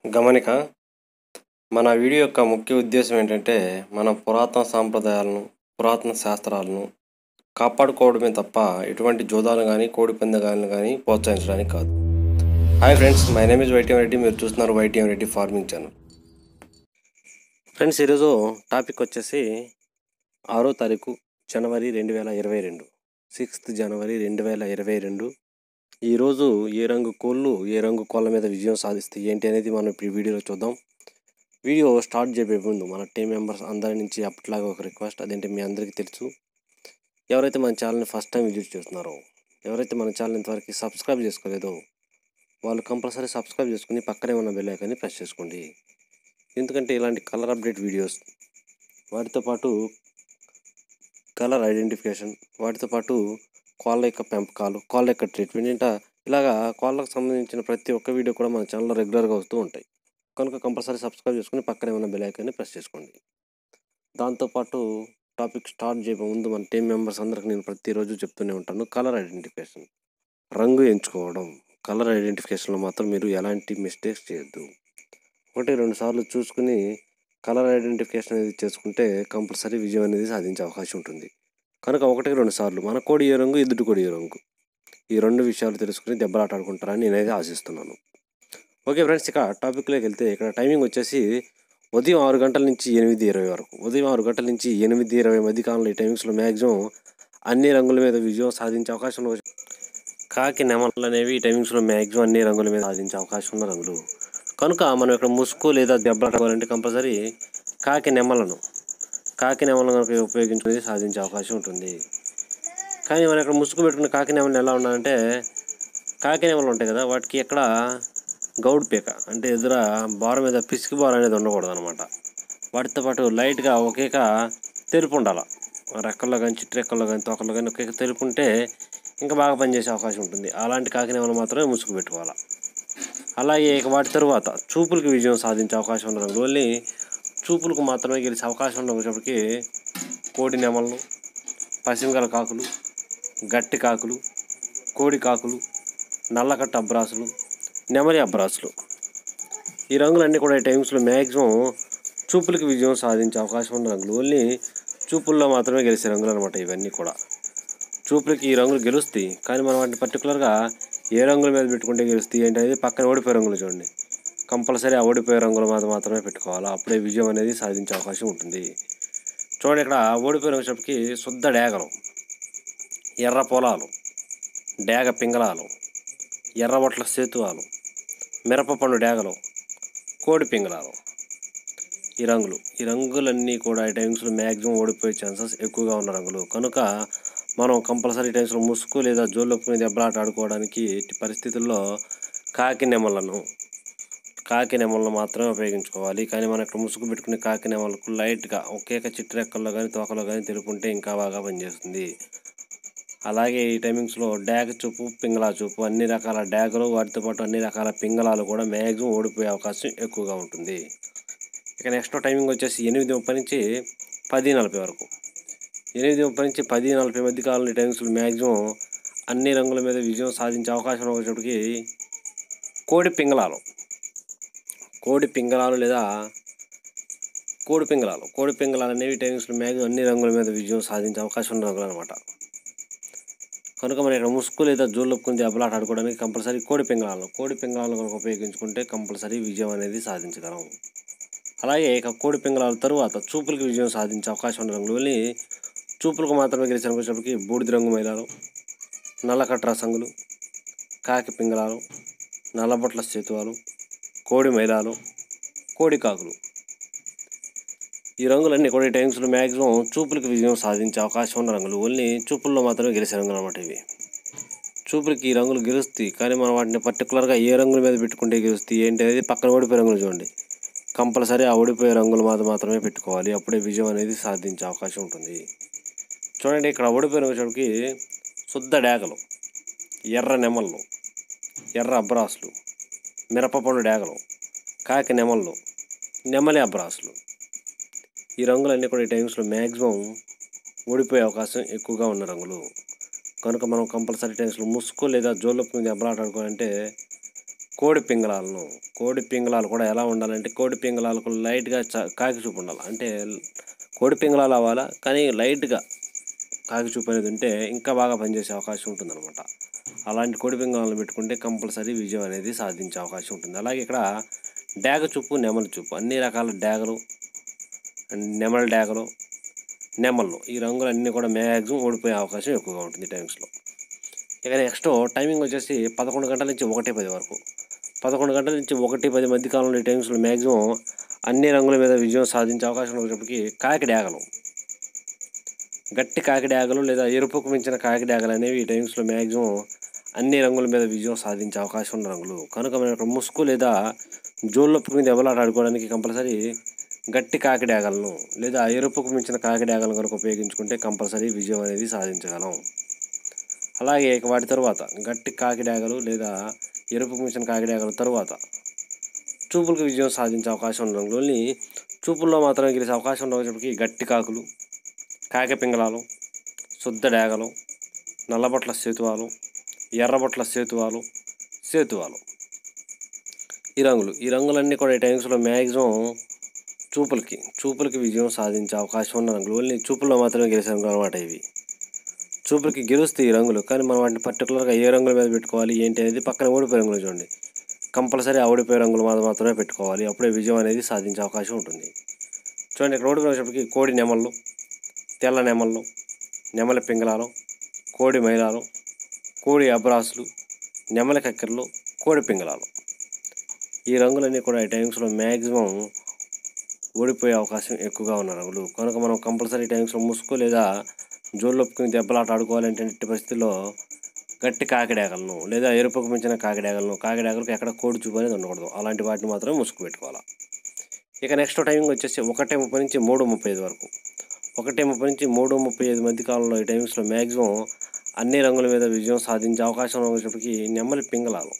గమనిక మన వీడియో యొక్క ముఖ్య ఉద్దేశం ఏంటంటే మన పురాతన సాంప్రదాయాలను పురాతన శాస్త్రాలను కాపాడుకోవడమే తప్ప ఎటువంటి జోదాలు కానీ కోడి పందాలను కానీ ప్రోత్సహించడానికి కాదు hi friends my name is YTM Reddy మీరు చూస్తున్నారు YTM Reddy farming channel friends ఈరోజు టాపిక్ వచ్చేసి ఆరో తారీఖు జనవరి రెండు వేల ఇరవై రెండు సిక్స్త్ జనవరి రెండు వేల ఇరవై రెండు ఈరోజు ఏ రంగు కోళ్ళు ఏ రంగు కోళ్ళ మీద విజయం సాధిస్తాయి ఏంటి అనేది మనం ఇప్పుడు ఈ వీడియోలో చూద్దాం వీడియో స్టార్ట్ చేయబోయే ముందు మన టీం మెంబర్స్ అందరి నుంచి అప్పట్లాగా ఒక రిక్వెస్ట్ అదేంటి మీ అందరికీ తెలుసు ఎవరైతే మన ఛానల్ని ఫస్ట్ టైం విజిట్ చేస్తున్నారో ఎవరైతే మన ఛానల్ ఇంతవరకు సబ్స్క్రైబ్ చేసుకోలేదో వాళ్ళు కంపల్సరీ సబ్స్క్రైబ్ చేసుకుని పక్కనే ఉన్న బెల్ ఐకాన్ని ప్రెస్ చేసుకోండి ఎందుకంటే ఇలాంటి కలర్ అప్డేట్ వీడియోస్ వాటితో పాటు కలర్ ఐడెంటిఫికేషన్ వాటితో పాటు కోళ్ళ యొక్క పెంపకాలు కోళ్ళ యొక్క ట్రీట్మెంట్ ఇంట ఇలాగా కోళ్ళకు సంబంధించిన ప్రతి ఒక్క వీడియో కూడా మన ఛానల్లో రెగ్యులర్గా వస్తూ ఉంటాయి కనుక కంపల్సరీ సబ్స్క్రైబ్ చేసుకుని పక్కనే ఉన్న బెల్ ఐకాన్ని ప్రెస్ చేసుకోండి దాంతోపాటు టాపిక్ స్టార్ట్ చేయబోయే ముందు మన టీం మెంబర్స్ అందరికి నేను ప్రతిరోజు చెప్తూనే ఉంటాను కలర్ ఐడెంటిఫికేషన్ రంగు ఎంచుకోవడం కలర్ ఐడెంటిఫికేషన్లో మాత్రం మీరు ఎలాంటి మిస్టేక్స్ చేయొద్దు ఒకటి రెండు సార్లు చూసుకుని కలర్ ఐడెంటిఫికేషన్ అనేది చేసుకుంటే కంపల్సరీ విజయం అనేది సాధించే అవకాశం ఉంటుంది కనుక ఒకటికి రెండు సార్లు మన కోడి ఏ రంగు ఎదుటి కోడి ఏ రంగు ఈ రెండు విషయాలు తెలుసుకుని దెబ్బలాట ఆడుకుంటారని నేనైతే ఆశిస్తున్నాను ఓకే ఫ్రెండ్స్ ఇక టాపిక్లోకి వెళ్తే ఇక్కడ టైమింగ్ వచ్చేసి ఉదయం ఆరు గంటల నుంచి ఎనిమిది ఇరవై వరకు ఉదయం ఆరు గంటల నుంచి ఎనిమిది ఇరవై మధ్య కాలంలో ఈ టైమింగ్స్లో మ్యాక్సిమం అన్ని రంగుల మీద విజయం సాధించే అవకాశం ఉన్న కాకి నెమలు అనేవి ఈ టైమింగ్స్లో మ్యాక్సిమం అన్ని రంగుల మీద సాధించే అవకాశం ఉన్న రంగులు కనుక మనం ఇక్కడ ముసుగు లేదా దెబ్బలాడుకోవాలంటే కంపల్సరీ కాకి నెమలను కాకి నెమలను కనుక ఉపయోగించుకుని సాధించే అవకాశం ఉంటుంది కానీ మనం ఇక్కడ ముసుగు పెట్టుకున్న కాకి నెమలు ఎలా ఉన్నాయంటే కాకి నెమలు ఉంటాయి కదా వాటికి ఎక్కడ గౌడ్ పీక అంటే ఎదుర బార మీద పిసికి బార అనేది ఉండకూడదు అనమాట వాటితో పాటు లైట్గా ఒకేక తెలుపు ఉండాలి రెక్కల్లో కానీ చిట్టు రెక్కల్లో కానీ తోకల్లో కానీ ఒకేక తెలుపు ఉంటే ఇంకా బాగా పనిచేసే అవకాశం ఉంటుంది అలాంటి కాకి నెమలు మాత్రమే ముసుగు పెట్టుకోవాలి అలాగే ఇక వాటి తరువాత చూపులకు విజయం సాధించే అవకాశం ఉన్న రంగులు ఓన్లీ చూపులకు మాత్రమే గెలిచే అవకాశం ఉన్నప్పటికీ కోడి నెమళ్ళు పసిమిగల కాకులు గట్టి కాకులు కోడి కాకులు నల్లకట్ట అబ్రాసులు నెమలి అబ్రాసులు ఈ రంగులన్నీ కూడా ఈ టైమ్స్లో మ్యాక్సిమం చూపులకు విజయం సాధించే అవకాశం ఉన్న రంగులు ఓన్లీ చూపుల్లో మాత్రమే గెలిచే రంగులు అనమాట ఇవన్నీ కూడా చూపులకి ఈ రంగులు గెలుస్తాయి కానీ మనం వాటిని పర్టికులర్గా ఏ రంగుల మీద పెట్టుకుంటే గెలుస్తాయి ఏంటి అనేది పక్కన ఓడిపోయే రంగులు చూడండి కంపల్సరీ ఆ ఓడిపోయే రంగుల మీద మాత్రమే పెట్టుకోవాలి అప్పుడే విజయం అనేది సాధించే అవకాశం ఉంటుంది చూడండి ఇక్కడ ఓడిపోయిన వచ్చేటప్పటికి శుద్ధ డేగలు ఎర్ర పొలాలు డేగ పింగళాలు ఎర్రబొట్ల సేతువాలు మిరపపండు డేగలు కోడి పింగళాలు ఈ రంగులు ఈ రంగులన్నీ కూడా ఈ టైమ్స్లో మ్యాక్సిమం ఓడిపోయే ఛాన్సెస్ ఎక్కువగా ఉన్న రంగులు కనుక మనం కంపల్సరీ టైమ్స్లో ముసుగు లేదా జోళ్ళొప్పుకుని దెబ్బలాట ఆడుకోవడానికి ఎట్టి పరిస్థితుల్లో కాకి నెమలను కాకి నెమలను మాత్రమే ఉపయోగించుకోవాలి కానీ మనం ఇక్కడ ముసుగు పెట్టుకునే కాకి నెమలకు లైట్గా ఒకేక చిట్టు రెక్కల్లో కానీ తోకలో కానీ తెలుపుంటే ఇంకా బాగా పనిచేస్తుంది అలాగే ఈ టైమింగ్స్లో డ్యాగ చూపు పింగళా చూపు అన్ని రకాల డ్యాగలు వాటితో పాటు అన్ని రకాల పింగళాలు కూడా మ్యాక్సిమం ఓడిపోయే అవకాశం ఎక్కువగా ఉంటుంది ఇక నెక్స్ట్ టైమింగ్ వచ్చేసి ఎనిమిది ముప్పై నుంచి పది నలభై వరకు ఎనిమిది ముప్పై నుంచి పది నలభై మధ్య కాలంలో ఈ టైమింగ్స్లో మ్యాక్సిమం అన్ని రంగుల మీద విజయం సాధించే అవకాశం వచ్చేటప్పటికి కోడి పింగళాలు కోడి పింగళాలు లేదా కోడి పింగళాలు కోడి పింగళాలు అనేవి టైమింగ్స్లో మ్యాక్సిమం అన్ని రంగుల మీద విజయం సాధించే అవకాశం ఉన్న రంగులు అనమాట కనుక మనం ఇక్కడ ముసుగు లేదా జోళ్ళొప్పుకుని దెబ్బలాట ఆడుకోవడానికి కంపల్సరీ కోడి పింగళాలను కోడి పింగళాలను కనుక ఉపయోగించుకుంటే కంపల్సరీ విజయం అనేది సాధించగలం అలాగే ఇక కోడి పింగళాల తరువాత చూపులకు విజయం సాధించే అవకాశం ఉన్న రంగులు వెళ్ళి చూపులకు మాత్రమే గెలిచిన వచ్చేటప్పటికి బూడిద రంగు మైలాలు నల్లకట్ర సంగులు కాకి పింగళాలు నల్లబొట్ల సేతువాలు కోడి మైలాలు కోడి కాకులు ఈ రంగులన్నీ కూడా ఈ టైమ్స్లో మ్యాక్సిమం చూపులకు విజయం సాధించే అవకాశం ఉన్న రంగులు ఓన్లీ చూపుల్లో మాత్రమే గెలిచే రంగులు అనమాట ఇవి చూపులకి ఈ రంగులు గెలుస్తాయి కానీ మనం వాటిని పర్టికులర్గా ఏ రంగుల మీద పెట్టుకుంటే గెలుస్తాయి ఏంటి అనేది పక్కన ఓడిపోయే రంగులు చూడండి కంపల్సరీ ఆ ఓడిపోయే రంగుల మీద మాత్రమే పెట్టుకోవాలి అప్పుడే విజయం అనేది సాధించే అవకాశం ఉంటుంది చూడండి ఇక్కడ ఓడిపోయిన వచ్చేటికి శుద్ధ డేగలు ఎర్ర నెమళ్ళు ఎర్ర అబ్రాసులు మిరపపండు డేగలు కాకి నెమళ్ళు నెమలి అబ్రాసులు ఈ రంగులన్నీ కూడా ఈ టైమ్స్లో మ్యాక్సిమం ఓడిపోయే అవకాశం ఎక్కువగా ఉన్న రంగులు కనుక మనం కంపల్సరీ టైమ్స్లో ముసుగు లేదా జోళ్ళొప్పు మీద దెబ్బలాట ఆడుకోవాలంటే కోడి పింగళాలను కోడి పింగళాలు కూడా ఎలా ఉండాలంటే కోడి పింగళాలకు లైట్గా చ కాకి చూపు ఉండాలి అంటే కోడి పింగళాలు అవ్వాలా కానీ లైట్గా కాకి చూపు అనేది ఉంటే ఇంకా బాగా పనిచేసే అవకాశం ఉంటుందన్నమాట అలాంటి కోడి పింగళాలను పెట్టుకుంటే కంపల్సరీ విజయం అనేది సాధించే అవకాశం ఉంటుంది అలాగే ఇక్కడ డాగ చూపు నెమలి చూపు అన్ని రకాల డాగలు నెమలి డాగలు నెమళ్ళు ఈ రంగులన్నీ కూడా మ్యాక్సిమం ఓడిపోయే అవకాశం ఎక్కువగా ఉంటుంది ఈ టైమ్స్లో ఇక నెక్స్ట్ టైమింగ్ వచ్చేసి పదకొండు గంటల నుంచి ఒకటి పది వరకు పదకొండు గంటల నుంచి ఒకటి పది మధ్య కాలంలో ఈ టైమ్స్లో మ్యాక్సిమం అన్ని రంగుల మీద విజయం సాధించే అవకాశం ఉన్నప్పటికీ కాకి డాగలు గట్టి కాకి డాగలు లేదా ఎరుపుకు మించిన కాకి డాగలు అనేవి ఈ టైమ్స్లో మ్యాక్సిమం అన్ని రంగుల మీద విజయం సాధించే అవకాశం ఉన్న రంగులు కనుక మనం ఇక్కడ ముసుగు లేదా జోళ్ళొప్పు మీద ఎవలాట ఆడుకోవడానికి కంపల్సరీ గట్టి కాకి డాగలను లేదా ఎరుపుకు మించిన కాకి డాగలను కనుక ఉపయోగించుకుంటే కంపల్సరీ విజయం అనేది సాధించగలం అలాగే ఇక వాటి తరువాత గట్టి కాకి డాగలు లేదా ఎరుపుకు మించిన కాకి డాగల తరువాత చూపులకు విజయం సాధించే అవకాశం ఉన్న రంగులు చూపుల్లో మాత్రమే గెలిచే అవకాశం ఉన్నప్పటికీ గట్టి కాకులు కాకి పింగళాలు శుద్ధ డాగలు నల్లబొట్ల సేతువాలు ఎర్రబొట్ల సేతువాలు సేతువాలు ఈ రంగులు ఈ రంగులన్నీ కూడా ఈ టైమ్స్లో మ్యాక్సిమం చూపులకి చూపులకి విజయం సాధించే అవకాశం ఉన్న రంగులు ఓన్లీ చూపుల్లో మాత్రమే గెలిచే రంగులు అనమాట ఇవి చూపులకి గెలుస్తాయి ఈ రంగులు కానీ మనం వాటిని పర్టికులర్గా ఏ రంగుల మీద పెట్టుకోవాలి ఏంటి అనేది పక్కన ఓడిపోయే రంగులు చూడండి కంపల్సరీ ఆ ఓడిపోయే రంగుల మీద మాత్రమే పెట్టుకోవాలి అప్పుడే విజయం అనేది సాధించే అవకాశం ఉంటుంది చూడండి ఇక్కడ ఓడిపోయినప్పటికీ కోడి నెమళ్ళు తెల్ల నెమళ్ళు నెమలి పింగళాలు కోడి మైలాలు కోడి అబ్రాసులు నెమలి కక్కెరలు కోడి పింగళాలు ఈ రంగులన్నీ కూడా ఈ టైమ్స్లో మ్యాక్సిమం ఓడిపోయే అవకాశం ఎక్కువగా ఉన్న రంగులు కనుక మనం కంపల్సరీ టైమ్స్లో ముసుగు లేదా జోళ్ళొప్పుకుని దెబ్బలాట ఆడుకోవాలంటే ఎట్టి పరిస్థితుల్లో గట్టి కాకిడాగలను లేదా ఎరుపుకు మించిన కాకిడాగలను కాకిడాగలకు ఎక్కడ కోడి చూపు అనేది ఉండకూడదు అలాంటి వాటిని మాత్రమే ముసుగు పెట్టుకోవాలి ఇక నెక్స్ట్ టైమింగ్ వచ్చేసి ఒకటి ముప్పై నుంచి మూడు ముప్పై ఐదు వరకు ఒకటి ముప్పై నుంచి మూడు ముప్పై ఐదు మధ్య కాలంలో ఈ టైమ్స్లో మ్యాక్సిమం అన్ని రంగుల మీద విజయం సాధించే అవకాశం ఉన్నప్పటికీ నెమలి పింగళాలు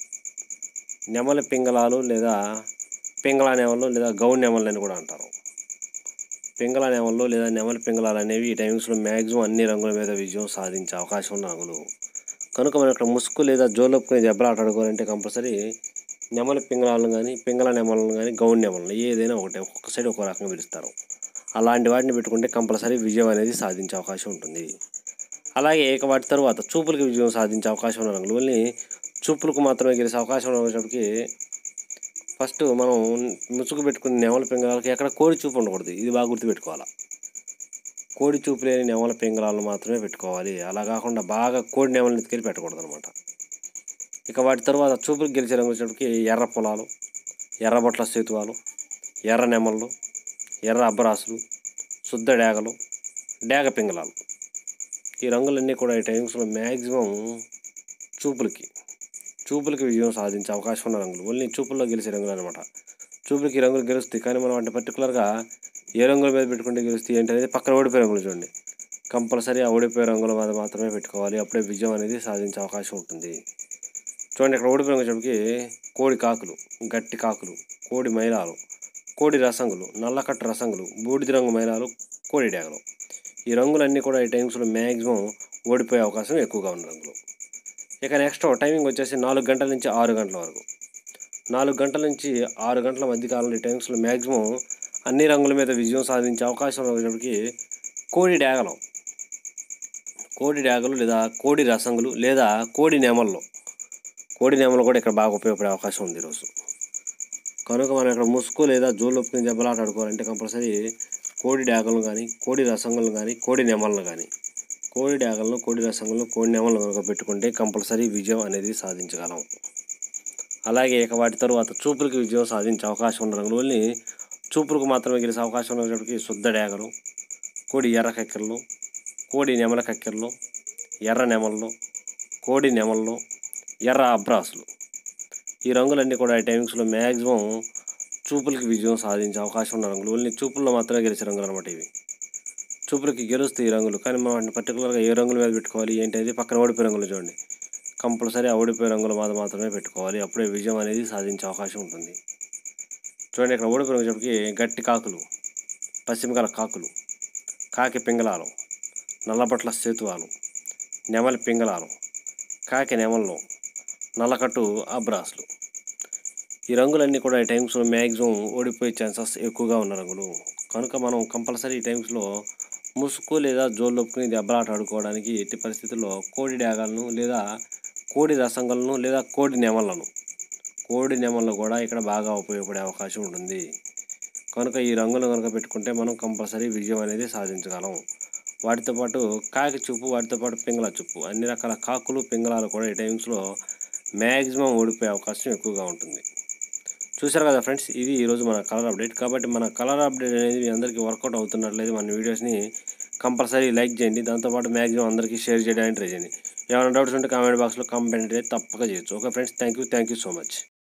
నెమలి పింగళాలు లేదా పింగళ నెమలు లేదా గౌడ్ నెమలు అని కూడా అంటారు పింగళ నెమలు లేదా నెమలి పింగళాలు అనేవి ఈ టైమ్స్లో మ్యాక్సిమం అన్ని రంగుల మీద విజయం సాధించే అవకాశం ఉన్న రంగులు కనుక మనం ఇక్కడ ముసుగు లేదా జోలొప్పుకుని దెబ్బలాట ఆడుకోవాలంటే కంపల్సరీ నెమలి పింగళాలను కానీ పింగళ నెమలను కానీ గౌడ్ నెమలను ఏదైనా ఒకటే ఒక్కొక్క సైడ్ ఒక రకంగా పిలుస్తారు అలాంటి వాటిని పెట్టుకుంటే కంపల్సరీ విజయం అనేది సాధించే అవకాశం ఉంటుంది అలాగే ఇక వాటి తర్వాత చూపులకు విజయం సాధించే అవకాశం ఉన్న రంగులు ఓన్లీ చూపులకు మాత్రమే గెలిచే అవకాశం ఉన్నప్పటికీ ఫస్ట్ మనం ముసుగు పెట్టుకునే నెమల పింగళాలకి ఎక్కడ కోడి చూపు ఉండకూడదు ఇది బాగా గుర్తుపెట్టుకోవాలి కోడి చూపు లేని నెమల పింగళాలను మాత్రమే పెట్టుకోవాలి అలా కాకుండా బాగా కోడి నెమలని ఎత్తుకెళ్ళి పెట్టకూడదు అనమాట ఇక వాటి తర్వాత చూపులకు గెలిచే రంగు వచ్చేటప్పటికి ఎర్ర పొలాలు ఎర్రబొట్ల సేతువాలు ఎర్ర నెమళ్ళు ఎర్ర అబ్బరాసులు శుద్ధ డేగలు డేగ పింగళాలు ఈ రంగులన్నీ కూడా ఈ టైమ్స్లో మ్యాక్సిమం చూపులకి చూపులకి విజయం సాధించే అవకాశం ఉన్న రంగులు ఓన్లీ చూపుల్లో గెలిచే రంగులు అనమాట చూపులకి ఈ రంగులు గెలుస్తాయి కానీ మనం అంటే పర్టికులర్గా ఏ రంగుల మీద పెట్టుకుంటే గెలుస్తాయి ఏంటి అనేది పక్కన ఓడిపోయే రంగులు చూడండి కంపల్సరీ ఆ ఓడిపోయే రంగుల మీద మాత్రమే పెట్టుకోవాలి అప్పుడే విజయం అనేది సాధించే అవకాశం ఉంటుంది చూడండి ఇక్కడ ఓడిపోయే రంగు చెప్పి కోడి కాకులు గట్టి కాకులు కోడి మైలాలు కోడి రసంగులు నల్లకట్టు రసంగులు బూడిద రంగు మైలాలు కోడి డేగలు ఈ రంగులన్నీ కూడా ఈ టైమ్స్లో మ్యాక్సిమం ఓడిపోయే అవకాశం ఎక్కువగా ఉన్న రంగులు ఇక నెక్స్ట్ టైమింగ్ వచ్చేసి నాలుగు గంటల నుంచి ఆరు గంటల వరకు నాలుగు గంటల నుంచి ఆరు గంటల మధ్య కాలంలో ఈ టైమ్స్లో మ్యాక్సిమం అన్ని రంగుల మీద విజయం సాధించే అవకాశం ఉన్నప్పటికీ కోడి డేగలు కోడి డేగలు లేదా కోడి రసంగులు లేదా కోడి నెమళ్ళు కోడి నెమలు కూడా ఇక్కడ బాగా ఉపయోగపడే అవకాశం ఉంది ఈరోజు కనుక మనం ఇక్కడ ముసుగు లేదా జోలు ఒప్పుకుని దెబ్బలాట ఆడుకోవాలంటే కంపల్సరీ కోడి డాగలను కానీ కోడి రసంగులను కానీ కోడి నెమలను కానీ కోడి డాగలను కోడి రసంగులను కోడి నెమలను కనుక పెట్టుకుంటే కంపల్సరీ విజయం అనేది సాధించగలం అలాగే ఇక వాటి తరువాత చూపులకి విజయం సాధించే అవకాశం ఉన్న రంగులు ఓన్లీ చూపులకు మాత్రమే గెలిచే అవకాశం ఉన్నప్పటికీ శుద్ధ డాగలు కోడి ఎర్ర కక్కెరలు కోడి నెమల కక్కెరలు ఎర్ర నెమళ్ళు కోడి నెమళ్ళు ఎర్ర అబ్రాసులు ఈ రంగులన్నీ కూడా ఈ టైమింగ్స్లో మ్యాక్సిమం చూపులకి విజయం సాధించే అవకాశం ఉన్న రంగులు ఓన్లీ చూపుల్లో మాత్రమే గెలిచే రంగులు అనమాట ఇవి చూపులకి గెలుస్తాయి ఈ రంగులు కానీ మనం వాటిని పర్టికులర్గా ఏ రంగుల మీద పెట్టుకోవాలి ఏంటి అనేది పక్కన ఓడిపోయే రంగులు చూడండి కంపల్సరీ ఆ ఓడిపోయే రంగుల మీద మాత్రమే పెట్టుకోవాలి అప్పుడే విజయం అనేది సాధించే అవకాశం ఉంటుంది చూడండి ఇక్కడ ఓడిపోయే రంగు చెప్పి గట్టి కాకులు పశ్చిమకాల కాకులు కాకి పింగళాలు నల్లబట్ల సేతువాలు నెమలి పింగళాలు కాకి నెమళ్ళు నల్లకట్టు అబ్రాసులు ఈ రంగులన్నీ కూడా ఈ టైమ్స్లో మ్యాక్సిమం ఓడిపోయే ఛాన్సెస్ ఎక్కువగా ఉన్న రంగులు కనుక మనం కంపల్సరీ ఈ టైమ్స్లో ముసుగు లేదా జోళ్ళొప్పుకుని దెబ్బలాట ఆడుకోవడానికి ఎట్టి పరిస్థితుల్లో కోడి డాగాలను లేదా కోడి రసంగలను లేదా కోడి నెమలను కోడి నెమళ్ళు కూడా ఇక్కడ బాగా ఉపయోగపడే అవకాశం ఉంటుంది కనుక ఈ రంగులు కనుక పెట్టుకుంటే మనం కంపల్సరీ విజయం అనేది సాధించగలం వాటితో పాటు కాకి చూపు వాటితో పాటు పింగళ చూపు అన్ని రకాల కాకులు పింగళాలు కూడా ఈ టైమ్స్లో మ్యాక్సిమం ఓడిపోయే అవకాశం ఎక్కువగా ఉంటుంది చూసారు కదా ఫ్రెండ్స్ ఇది ఈరోజు మన కలర్ అప్డేట్ కాబట్టి మన కలర్ అప్డేట్ అనేది మీ అందరికీ వర్కౌట్ అవుతున్నట్లయితే మన వీడియోస్ని కంపల్సరీ లైక్ చేయండి దాంతోపాటు మ్యాక్సిమం అందరికీ షేర్ చేయడానికి ట్రై చేయండి ఏమైనా డౌట్స్ ఉంటే కామెంట్ బాక్స్లో కామెంట్ అయితే తప్పక చేయొచ్చు okay friends thank you thank you so much